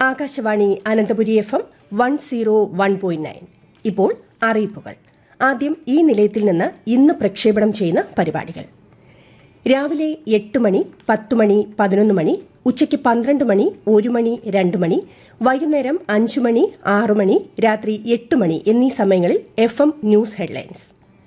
Akashvani Ananthapuri F M one zero one point nine ഇപ്പോൾ അറിയിപ്പുകൾ ആദ്യം ഈ നിലയത്തിൽ നിന്ന് ഇന്ന് പ്രക്ഷേപണം ചെയ്യുന്ന പരിപാടികൾ രാവിലെ എട്ട് മണി പത്ത് മണി പതിനൊന്ന് മണി ഉച്ചയ്ക്ക് പന്ത്രണ്ട് മണി ഒരു മണി രണ്ട് മണി വൈകുന്നേരം അഞ്ചു മണി ആറു മണി രാത്രി എട്ട് മണി എന്നീ സമയങ്ങളിൽ എഫ് എം ന്യൂസ് ഹെഡ്ലൈൻസ്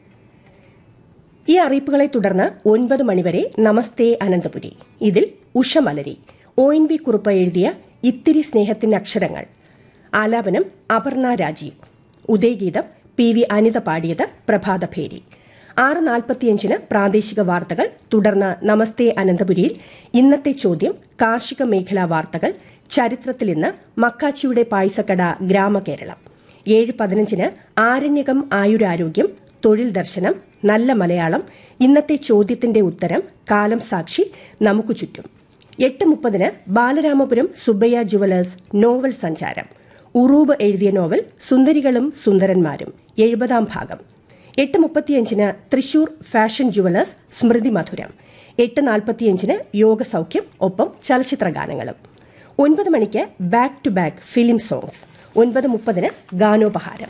ഈ അറിയിപ്പുകളെ തുടർന്ന് ഒൻപത് മണിവരെ നമസ്തേ അനന്തപുരി ഇതിൽ ഉഷമലരി ഒ എൻ വി കുറുപ്പ് എഴുതിയ ഇത്തിരി സ്നേഹത്തിന്റെ അക്ഷരങ്ങൾ ആലാപനം അപർണ രാജീവ് ഉദയഗീതം പി വി അനിത പാടിയത് പ്രഭാതഭേരി ആറ് നാൽപ്പത്തിയഞ്ചിന് പ്രാദേശിക വാർത്തകൾ തുടർന്ന് നമസ്തേ അനന്തപുരിയിൽ ഇന്നത്തെ ചോദ്യം കാർഷിക മേഖലാ വാർത്തകൾ ചരിത്രത്തിൽ ഇന്ന് മക്കാച്ചിയുടെ പായസക്കട ഗ്രാമകേരളം ഏഴ് പതിനഞ്ചിന് ആരണ്യകം ആയുരാരോഗ്യം തൊഴിൽ ദർശനം നല്ല മലയാളം ഇന്നത്തെ ചോദ്യത്തിന്റെ ഉത്തരം കാലം സാക്ഷി നമുക്ക് ചുറ്റും എട്ട് മുപ്പതിന് ബാലരാമപുരം സുബ്ബയ്യ ജുവലേഴ്സ് നോവൽ സഞ്ചാരം ഉറൂബ് എഴുതിയ നോവൽ സുന്ദരികളും സുന്ദരന്മാരും എഴുപതാം ഭാഗം എട്ട് മുപ്പത്തിയഞ്ചിന് തൃശൂർ ഫാഷൻ ജുവലേഴ്സ് സ്മൃതി മധുരം എട്ട് നാൽപ്പത്തിയഞ്ചിന് യോഗസൌഖ്യം ഒപ്പം ചലച്ചിത്ര ഗാനങ്ങളും ഒൻപത് മണിക്ക് back to back film songs ഒൻപത് മുപ്പതിന് ഗാനോപഹാരം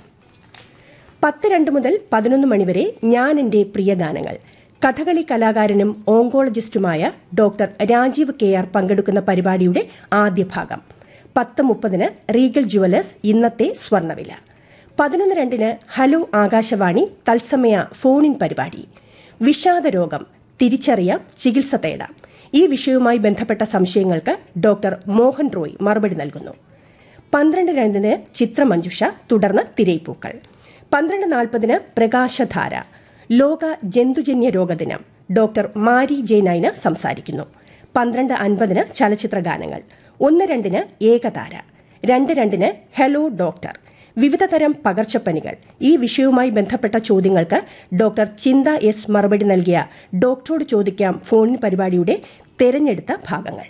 പത്ത് രണ്ട് മുതൽ പതിനൊന്ന് മണിവരെ ഞാൻ എന്റെ പ്രിയ ഗാനങ്ങൾ കഥകളി കലാകാരനും ഓങ്കോളജിസ്റ്റുമായ ഡോക്ടർ രാജീവ് കെ ആർ പങ്കെടുക്കുന്ന പരിപാടിയുടെ ആദ്യ ഭാഗം പത്ത് മുപ്പതിന് റീഗൽ ജുവലേഴ്സ് ഇന്നത്തെ സ്വർണ്ണവില പതിനൊന്ന് രണ്ടിന് ഹലോ ആകാശവാണി തത്സമയ ഫോണിൻ പരിപാടി വിഷാദരോഗം തിരിച്ചറിയാം ചികിത്സ തേടാം ഈ വിഷയവുമായി ബന്ധപ്പെട്ട സംശയങ്ങൾക്ക് ഡോക്ടർ മോഹൻ റോയ് മറുപടി നൽകുന്നു പന്ത്രണ്ട് രണ്ടിന് ചിത്രമഞ്ജുഷ തുടർന്ന് തിരയിപ്പൂക്കൾ പന്ത്രണ്ട് നാൽപ്പതിന് പ്രകാശധാര ലോക ജന്തുജന്യ രോഗദിനം ഡോക്ടർ മാരി ജെ നൈന സംസാരിക്കുന്നു പന്ത്രണ്ട് അൻപതിന് ചലച്ചിത്ര ഗാനങ്ങൾ ഒന്ന് രണ്ടിന് ഏകതാര രണ്ട് രണ്ടിന് ഹലോ ഡോക്ടർ വിവിധ തരം പകർച്ചപ്പനികൾ ഈ വിഷയവുമായി ബന്ധപ്പെട്ട ചോദ്യങ്ങൾക്ക് ഡോക്ടർ ചിന്ത എസ് മറുപടി നൽകിയ ഡോക്ടറോട് ചോദിക്കാം ഫോണിൻ പരിപാടിയുടെ തെരഞ്ഞെടുത്ത ഭാഗങ്ങൾ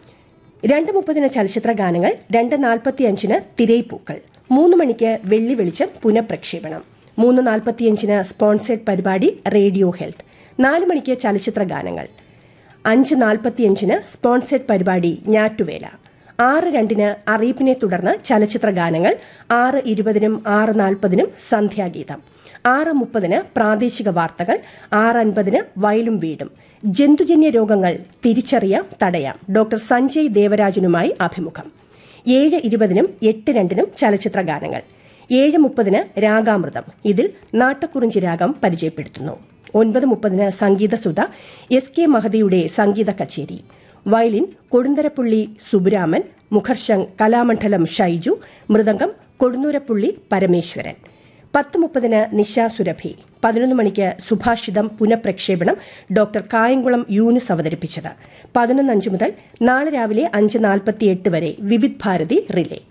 രണ്ട് മുപ്പതിന് ചലച്ചിത്ര ഗാനങ്ങൾ രണ്ട് നാൽപ്പത്തിയഞ്ചിന് തിരയിപ്പൂക്കൾ മൂന്ന് മണിക്ക് വെള്ളി വെളിച്ചം പുനഃപ്രക്ഷേപണം മൂന്ന് നാൽപ്പത്തിയഞ്ചിന് സ്പോൺസേഡ് പരിപാടി റേഡിയോ ഹെൽത്ത് നാല് മണിക്ക് ചലച്ചിത്ര ഗാനങ്ങൾ അഞ്ച് നാൽപ്പത്തിയഞ്ചിന് സ്പോൺസേഡ് പരിപാടി ഞാറ്റുവേല ആറ് രണ്ടിന് അറിയിപ്പിനെ തുടർന്ന് ചലച്ചിത്ര ഗാനങ്ങൾ ആറ് ഇരുപതിനും ആറ് നാൽപ്പതിനും സന്ധ്യാഗീതം ആറ് മുപ്പതിന് പ്രാദേശിക വാർത്തകൾ ആറ് അൻപതിന് വയലും വീടും ജന്തുജന്യ രോഗങ്ങൾ തിരിച്ചറിയാം തടയാം ഡോക്ടർ സഞ്ജയ് ദേവരാജനുമായി അഭിമുഖം ഏഴ് ഇരുപതിനും എട്ട് രണ്ടിനും ചലച്ചിത്ര ഗാനങ്ങൾ ഏഴ് മുപ്പതിന് രാഗാമൃതം ഇതിൽ നാട്ടക്കുറിഞ്ചി രാഗം പരിചയപ്പെടുത്തുന്നു ഒൻപത് മുപ്പതിന് സംഗീതസുധ എസ് കെ മഹദിയുടെ സംഗീത കച്ചേരി വയലിൻ കൊടുന്തരപ്പുള്ളി സുബുരാമൻ മുഖർശങ് കലാമണ്ഡലം ഷൈജു മൃദംഗം കൊടുന്നൂരപ്പുള്ളി പരമേശ്വരൻ പത്ത് മുപ്പതിന് നിശ സുരഭി പതിനൊന്ന് മണിക്ക് സുഭാഷിതം പുനഃപ്രക്ഷേപണം ഡോക്ടർ കായംകുളം യൂനിസ് അവതരിപ്പിച്ചത് പതിനൊന്ന് അഞ്ച് മുതൽ നാളെ രാവിലെ അഞ്ച് നാൽപ്പത്തിയെട്ട് വരെ വിവിധ് ഭാരതി റിലേ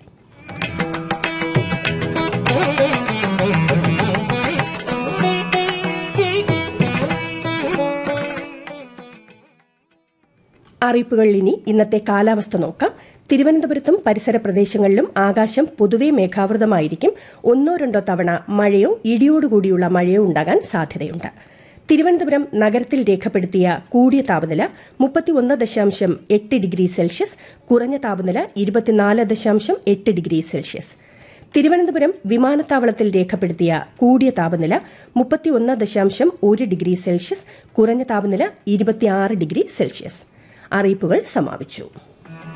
അറിയിപ്പുകളിൽ ഇനി ഇന്നത്തെ കാലാവസ്ഥ നോക്കാം തിരുവനന്തപുരത്തും പരിസര പ്രദേശങ്ങളിലും ആകാശം പൊതുവെ മേഘാവൃതമായിരിക്കും ഒന്നോ രണ്ടോ തവണ മഴയോ ഇടിയോടുകൂടിയുള്ള മഴയോ ഉണ്ടാകാൻ സാധ്യതയുണ്ട് തിരുവനന്തപുരം നഗരത്തിൽ രേഖപ്പെടുത്തിയ കൂടിയ താപനില മുപ്പത്തിയൊന്ന് ദശാംശം എട്ട് ഡിഗ്രി സെൽഷ്യസ് കുറഞ്ഞ താപനില ഇരുപത്തിനാല് ദശാംശം എട്ട് ഡിഗ്രി സെൽഷ്യസ് തിരുവനന്തപുരം വിമാനത്താവളത്തിൽ രേഖപ്പെടുത്തിയ കൂടിയ താപനില മുപ്പത്തിയൊന്ന് ദശാംശം ഒരു ഡിഗ്രി സെൽഷ്യസ് കുറഞ്ഞ താപനില ഇരുപത്തിയാറ് ഡിഗ്രി സെൽഷ്യസ് അറിയിപ്പുകൾ സമാപിച്ചു